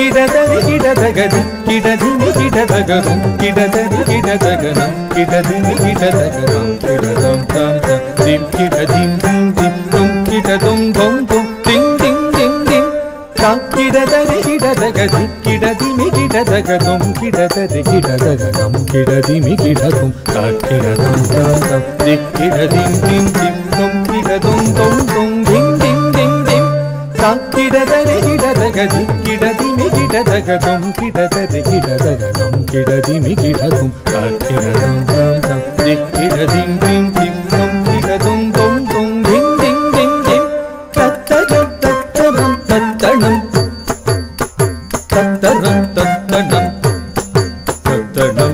கிடதரி கிடதகதி கிடதிமி கிடதகதும் கிடதரி கிடதகனம் கிடதிமி கிடதகனம் கிடதம் தாம் தாம் திம் கிடதிம் திம் திம் தும் கிடதும் தொம் தும் திங் திங் திங் திங் கிடதரி கிடதகதி கிடதிமி கிடதகதும் கிடதரி கிடதகனம் கிடதிமி கிடதும் கிடதும் தாம் தாம் திக் கிடதிம் திம் திம் தும் கிடதும் தொம் தும் திங் திங் திங் திங் கிடதரி கிடதகதி கிடதிமி கிடதகதும் கிடதரி கிடதகனம் கிடதிமி கிடதும் கிடதும் தாம் தாம் திக் கிடதிம் திம் திம் தும் கிடதும் தொம் தும் திங் திங் திங் திங் தத்தகம் தத்தனம் தத்தனம் தத்தனம் தத்தனம் தத்தனம்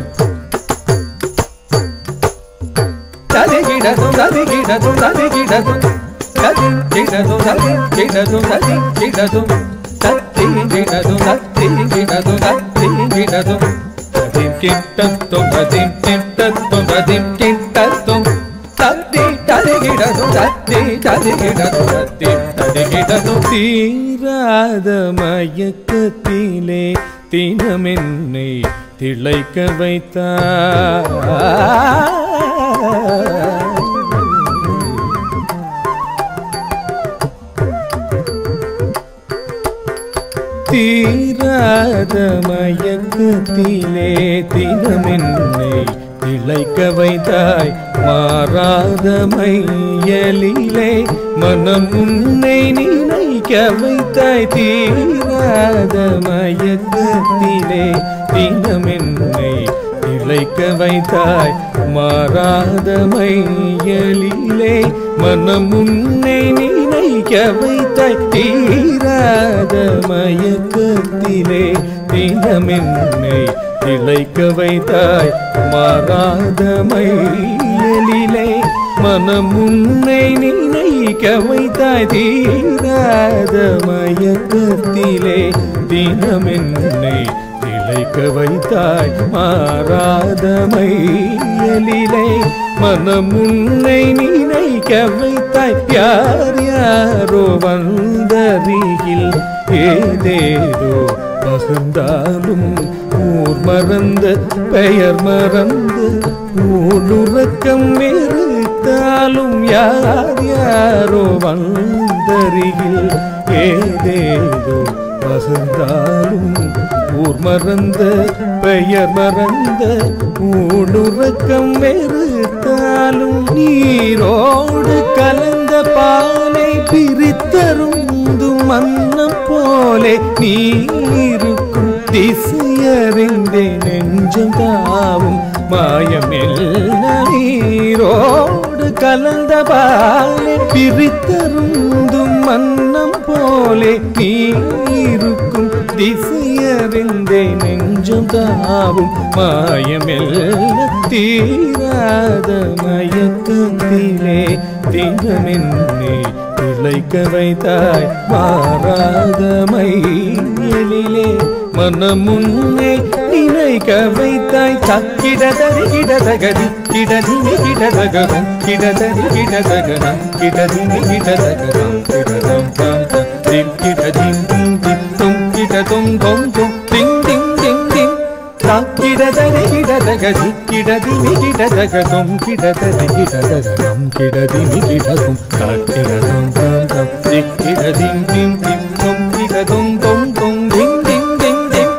தரிகிடதும் தரிகிடதும் தரிகிடதும் தரிகிடதும் தரிகிடதும் தரிகிடதும் தத்திகிடதும் தத்திகிடதும் தத்திகிடதும் ததிம் கிட்டத்தும் ததிம் கிட்டத்தும் ததிம் கிட்டத்தும் தத்தி தரிகிடதும் தத்தி தரிகிடதும் தத்தி தரிகிடதும் தீராத மயக்கத்திலே தினமென்னை திளைக்க வைத்தார் தீராத மயக்கத்திலே தினமென்னை திளைக்க வைத்தாய் மாறாத மையலிலே மனம் உன்னை நினைக்க வைத்தாய் தீராத மயக்கத்திலே தினமென்னை திளைக்க வைத்தாய் மாறாத மையலிலே மனம் உன்னை நினைக்க வைத்தாய் தீராத மயக்கத்திலே தினமென்னை திளைக்க வைத்தாய் மாறாத மையலிலே மனம் உன்னை நினைக்க வைத்தாய் தீராத மயக்கத்திலே தினமென்னை திளைக்க வைத்தாய் மாறாத மையலிலே மனம் உன்னை நினைக்க வைத்தாய் யார் யாரோ வந்தருகில் ஏதேதோ பகிர்ந்தாலும் ஊர் மறந்த பெயர் மறந்து ஊடுறக்கம் வெறுத்தாலும் யார் யாரோ வந்தருகில் ஏதேதோ பகிர்ந்தாலும் ஊர் மறந்த பெயர் மறந்த ஊடுறக்கம் வெறுத்தாலும் நீரோடு கலந்த பாலை பிரித்தருந்தும் மன்னம் போலே நீருக்கும் திசையறிந்தே நெஞ்சம் தாவும் மாயமெல்லாம் நீரோடு கலந்த பாலை பிரித்தருந்தும் மன்னம் போலே நீருக்கும் திசையறிந்தே நெஞ்சம் தாவும் மாயமெல்லாம் தீராத மயக்கத்திலே தினமென்னே திளைக்க வைத்தாய் மாறாத மையலிலே மனமுன்னே நினைக்க வைத்தாய் தக்கிடதறி கிடதகதி கிடதினி கிடதகரம் கிடதறி கிடதகரம் கிடதினி கிடதகரம் கிடதம் தாம் தாம் திம் கிடதிம் திம் தித்தும் கிடதும் தொம் தும் திங் திங் திங் திங் கிடதறி கிடதகதி கிடதினி கிடதகதும் கிடதறி கிடதகரம் கிடதினி கிடதும் கிடதும் தாம் தாம் திக் கிடதிம் திம் தித்தும் கிடதும் தொம் தும் திங் திங் திங் திங்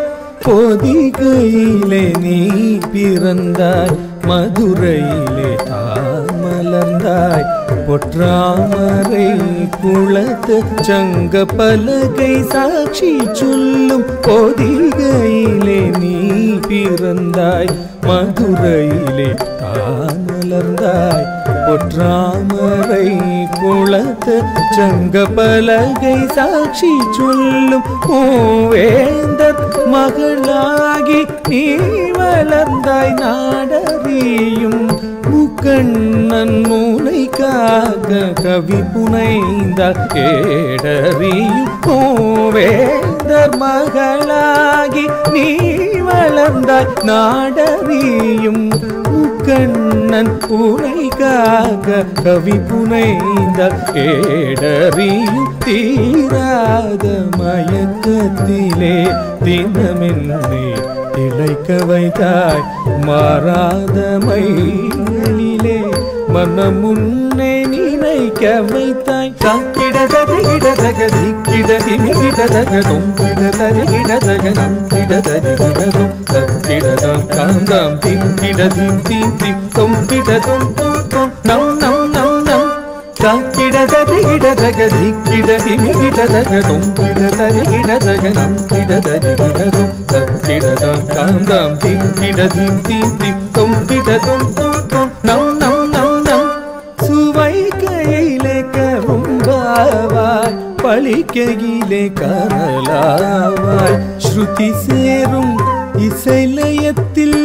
பொதிகையிலே நீ பிறந்தாய் மதுரையிலே தான் மலர்ந்தாய் பொற்றாமரை குளத்து சங்க பலகை சாட்சி சொல்லும் பொதிகையிலே நீ பிறந்தாய் மதுரையிலே தான் மலர்ந்தாய் பொற்றாமரை குளத்து சங்க பலகை சாட்சி சொல்லும் மூவேந்தர் மகளாகி நீ வளர்ந்தாய் நாடறியும் முக்கண்ணன் மூளைக்காக கவி புனைந்தார் கேடறியும் மூவேந்தர் மகளாகி நீ வளர்ந்தாய் நாடறியும் முக்க கண்ணன் உனை காக்க கவி புனைந்த கேடறியும் தீராத மயக்கத்திலே தினமென்னே திளைக்க வைத்தாய் மாறாத மைகளிலே மனம் முன்னே நினைக்க வைத்தாய் கிடதகு கிடதகதி கிடதிமி கிடதகதும் கிடதரி கிடதகனம் கிடதரி கிடதும் கிடதம் காந்தம் திம் கிடதிம் தீம் திம் தொம் கிடதும் தொம் தொம் நம் நம் நம் நம் கிடதரி கிடதகதி கிடதிமி கிடதகதும் கிடதரி கிடதகனம் கிடதரி கிடதும் கிடதம் காந்தம் திம் கிடதிம் தீம் திம் தொம் கிடதும் தொம் தொம் நம் நம் நம் நம் சுவை கையிலே கரும்பாவாய் பழிக்கையிலே கரலாவாய் ஸ்ருதி சேரும் இசைலயத்தில்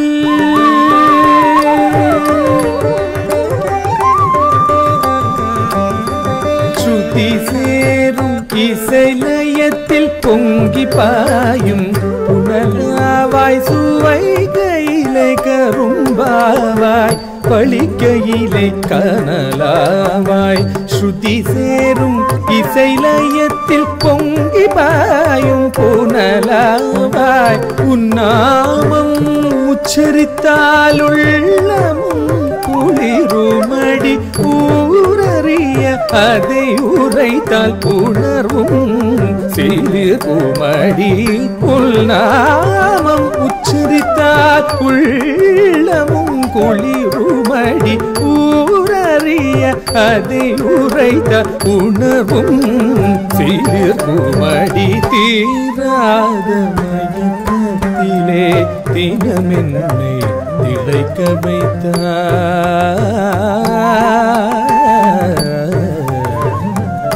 ஸ்ருதி சேரும் இசைலயத்தில் பொங்கி பாயும் புனலாவாய் சுவை கையிலே கரும்பாவாய் பழிக்கையிலே கனலாவாய் ஸ்ருதி சேரும் இசைலயத்தில் பொங்கி பாயும் புனலாவாய் உன்னாமம் உச்சரித்தாலுள்ளமும் குளிருமடி ஊரறிய அதை உரைத்தால் உணர்வும் சிறு குமடி புல்நாமம் உச்சரித்தால் உள்ளமும் குளிருமடி ஊரறிய அதை உரைத்த உணர்வும் சிறு குமடி தீராத மயக்கத்திலே தினமென்னை திளைக்க வைத்தார்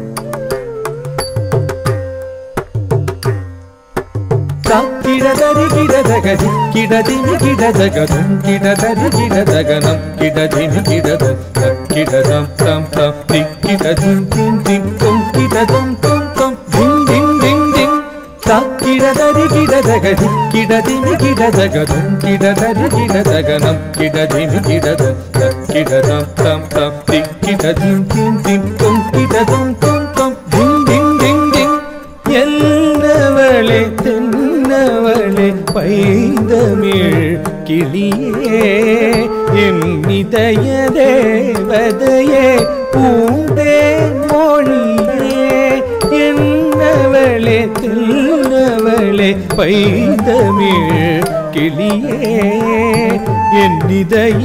கிடதரி கிடதகதி கிடதிமி கிடதகதும் கிடதரி கிடதகனம் கிடதிமி கிடத கிடதம் தம் தம் தி கிடதும் திம் திம் தும் கிடதும் தும் தும் திம் திம் திம் திம் கிடதரி கிடதகதி கிடதிமி கிடதகதும் கிடதரி கிடதகனம் கிடதிமி கிடத கிடதம் தம் தம் தி கிடதும் திம் திம் தும் கிடதும் தும் தும் திம் திம் திம் திம் என்னவளே தென்னவளே பைந்தமிழ் கிளியே என் இதய தேவதையே பூந்தே மொழியே என்னவளே தென்னவளே பைந்தமிழ் கிளியே என் இதய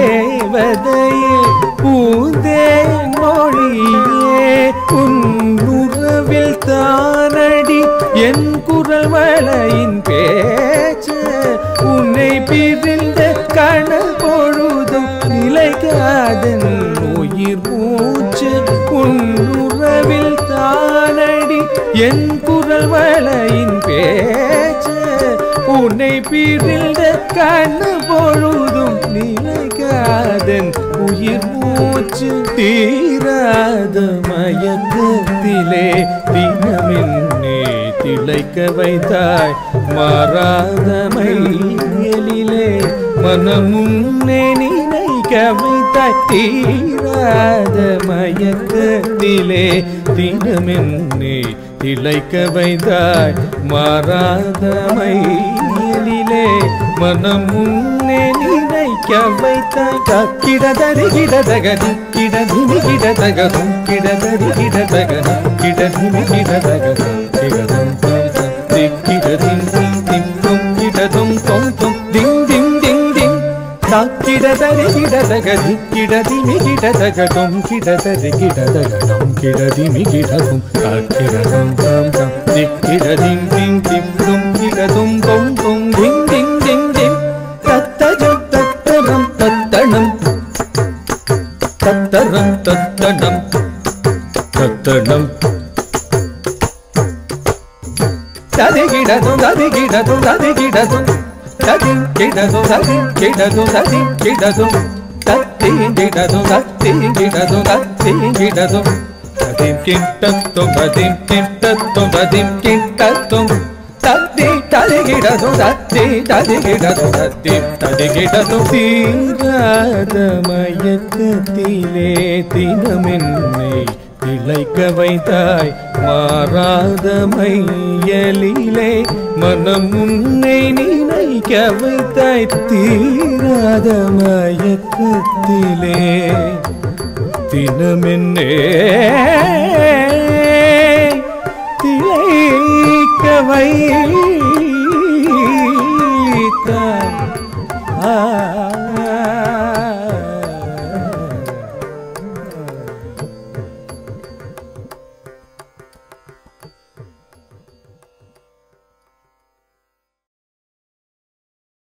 தேவதையே பூந்தே மொழியே உன்னுறவில் தானடி என் குரல் வளையின் பேச்ச உன்னை பிரிந்த கணல் பொழுதும் நிலைக்காதன் உயிர் மூச்சு உன்னுறவில் தானடி என் குரல் வளையின் பேச்ச உன்னை பிரிந்த கண்ணு பொழுதும் நிலைக்காதன் உயிர் மூச்சு தீராத மயக்கத்திலே தினமென்னே திளைக்க வைத்தாய் மாறாத மையலிலே மனமுன்னே நினைக்க வைத்தாய் தீராத மயக்கத்திலே தினமென்னே திளைக்க வைத்தாய் மாறாத மையலிலே மனம் முன்னே நினைக்க வைத்தாய் கிடதரி கிடதகதி கிடதிமி கிடதகதும் கிடதரி கிடதகனம் கிடதிமி கிடதகதும் கிடதும் தொம் தொம் திக் கிடதிம் திம் திம் தொம் கிடதும் தொம் தொம் திங் திங் திங் திங் கிடதரி கிடதகதி கிடதிமி கிடதகதும் கிடதரி கிடதகனம் கிடதிமி கிடதும் கிடதும் தொம் தொம் திக் கிடதிம் திம் திம் தொம் கிடதும் தொம் தொம் திங் திங் திங் திங் தத்தஜம் தத்தரம் தத்தனம் தத்தரம் தத்தனம் தத்தனம் ததி கிடதும் ததி கிடதும் ததி கிடதும் ததி கிடதும் ததி கிடதும் ததி கிடதும் தத்தி கிடதும் தத்தி கிடதும் தத்தி கிடதும் ததிம் கிட்டத்தும் ததிம் கிட்டத்தும் ததிம் கிட்டத்தும் தத்தி தருகிடதும் தத்தி தருகிடதும் தத்தி தருகிடதும் தீராத மயக்கத்திலே தினமென்னை திளைக்க வைத்தாய் மாறாத மையலிலே மனம் உன்னை நினைக்க வைத்தாய் தீராத மயக்கத்திலே தினமென்னே திளைக்க வைத்தாய் ஆ